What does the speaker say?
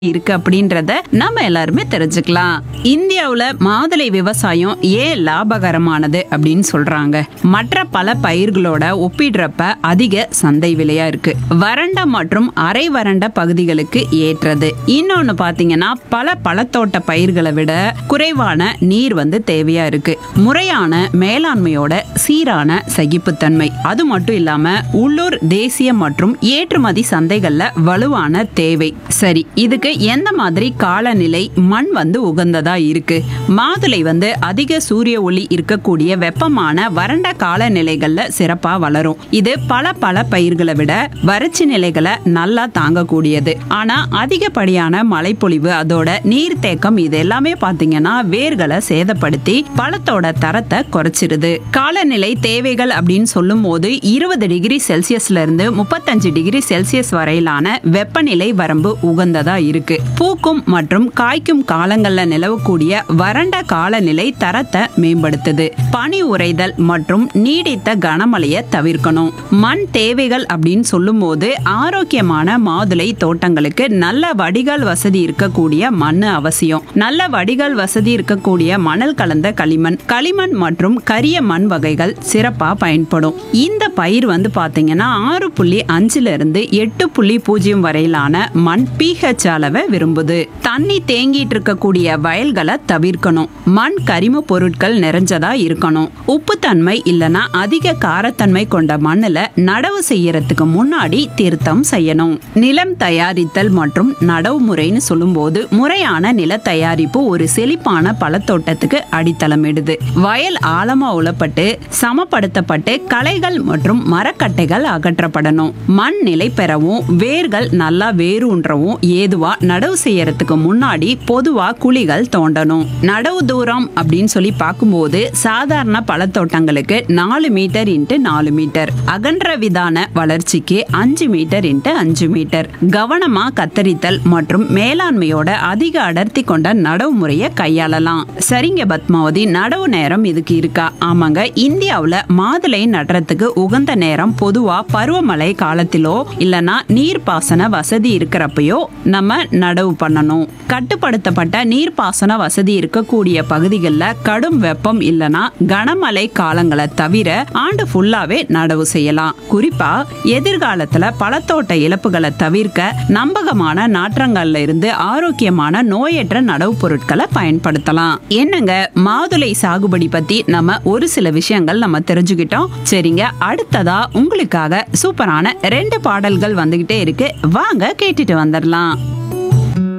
இருக்கு அப்படின்றத நம்ம எல்லாருமே தெரிஞ்சுக்கலாம் இந்தியாவுல மாதுளை விவசாயம் ஏன் லாபகரமானது அப்படின்னு சொல்றாங்க மற்ற பல பயிர்களோட ஒப்பிடுறப்ப அதிக சந்தை விலையா இருக்கு வறண்ட மற்றும் அரை வறண்ட பகுதிகளுக்கு ஏற்றது இன்னொன்னு பாத்தீங்கன்னா பல பழத்தோட்ட பயிர்களை விட குறைவான நீர் வந்து தேவையா இருக்கு முறையான மேலாண்மையோட சீரான சகிப்புத்தன்மை அது மட்டும் இல்லாம உள்ளூர் தேசிய மற்றும் ஏற்றுமதி சந்தைகள்ல வலுவான தேவை சரி இதுக்கு எந்த மாதிரி காலநிலை மண் வந்து உகந்ததா இருக்கு மாதுளை வந்து அதிக சூரிய ஒளி இருக்கக்கூடிய வெப்பமான வறண்ட காலநிலைகள்ல சிறப்பா வளரும் இது பல பல பயிர்களை விட வறட்சி நிலைகளை நல்லா தாங்கக்கூடியது ஆனா அதிகப்படியான மழைப்பொழிவு அதோட நீர்த்தேக்கம் இது எல்லாமே பாத்தீங்கன்னா வேர்களை சேதப்படுத்தி பழத்தோட தரத்தை குறைச்சிருது காலநிலை தேவைகள் அப்படின்னு சொல்லும் போது இருபது டிகிரி செல்சியஸ்ல இருந்து முப்பத்தஞ்சு டிகிரி செல்சியஸ் வரையிலான வெப்பநிலை வரம்பு உகந்ததா இருக்கு பூக்கும் மற்றும் காய்க்கும் காலங்கள்ல நிலவக்கூடிய வறண்ட காலநிலை தரத்தை மேம்படுத்துது பனி உறைதல் மற்றும் நீடித்த கனமழையை தவிர்க்கணும் மண் தேவைகள் அப்படின்னு சொல்லும்போது ஆரோக்கியமான மாதுளை தோட்டங்களுக்கு நல்ல வடிகால் வசதி இருக்கக்கூடிய மண் அவசியம் நல்ல வடிகால் வசதி இருக்கக்கூடிய மணல் கலந்த களிமண் களிமண் மற்றும் கரிய மண் வகைகள் சிறப்பா பயன்படும் இந்த பயிர் வந்து பாத்தீங்கன்னா ஆறு புள்ளி அஞ்சுல இருந்து எட்டு புள்ளி பூஜ்ஜியம் வரையிலான மண் பிஹெச் அளவை விரும்புது தண்ணி தேங்கிட்டு இருக்கக்கூடிய வயல்களை தவிர்க்கணும் மண் கரிம பொருட்கள் நிறைஞ்சதா இருக்கணும் உப்புத்தன்மை இல்லனா அதிக காரத்தன்மை கொண்ட மண்ணுல நடவு செய்யறதுக்கு முன்னாடி திருத்தம் செய்யணும் நிலம் தயாரித்தல் மற்றும் நடவு முறைன்னு சொல்லும்போது முறையான நில தயாரிப்பு ஒரு செழிப்பான பழத்தோட்டத்துக்கு அடித்தளமிடுது வயல் ஆழமா உழப்பட்டு சமப்படுத்தப்பட்டு களைகள் மற்றும் மரக்கட்டைகள் அகற்றப்படணும் மண் நிலை பெறவும் வேர்கள் நல்லா வேரூன்றவும் ஏதுவா நடவு செய்யறதுக்கு முன்னாடி பொதுவா குழிகள் தோண்டணும் நடவு தூரம் அப்படின்னு சொல்லி பார்க்கும்போது சாதாரண பழத்தோட்டங்களுக்கு நாலு மீட்டர் இன்ட்டு நாலு மீட்டர் அகன்ற விதான வளர்ச்சிக்கு அஞ்சு மீட்டர் இன்ட்டு அஞ்சு மீட்டர் கவனமா கத்தரித்தல் மற்றும் மேலாண்மையோட அதிக அடர்த்தி கொண்ட நடவு முறையை கையாளலாம் சரிங்க பத்மாவதி நடவு நேரம் இதுக்கு இருக்கா ஆமாங்க இந்தியாவுல மாதுளை நடுறதுக்கு உகந்த நேரம் பொதுவா பருவமழை காலத்திலோ இல்லனா நீர்ப்பாசன வசதி இருக்கிறப்பயோ நம்ம நடவு பண்ணணும் கட்டுப்படுத்தப்பட்ட நீர்ப்பாசன வசதி இருக்கக்கூடிய பகுதிகளில் கடும் வெப்பம் இல்லனா கனமழை காலங்களை தவிர ஆண்டு ஃபுல்லாவே நடவு செய்யலாம் குறிப்பா எதிர்காலத்துல பழத்தோட்ட இழப்புகளை தவிர்க்க நம்பகமான நாற்றங்கள்ல இருந்து ஆரோக்கியமான நோயற்ற நடவு பொருட்களை பயன்படுத்தலாம் என்னங்க மாதுளை சாகுபடி பத்தி நம்ம ஒரு சில விஷயங்கள் நம்ம தெரிஞ்சுக்கிட்டோம் சரிங்க அடுத்ததா உங்களுக்காக சூப்பரான ரெண்டு பாடல்கள் வந்துகிட்டே இருக்கு வாங்க கேட்டுட்டு வந்துடலாம்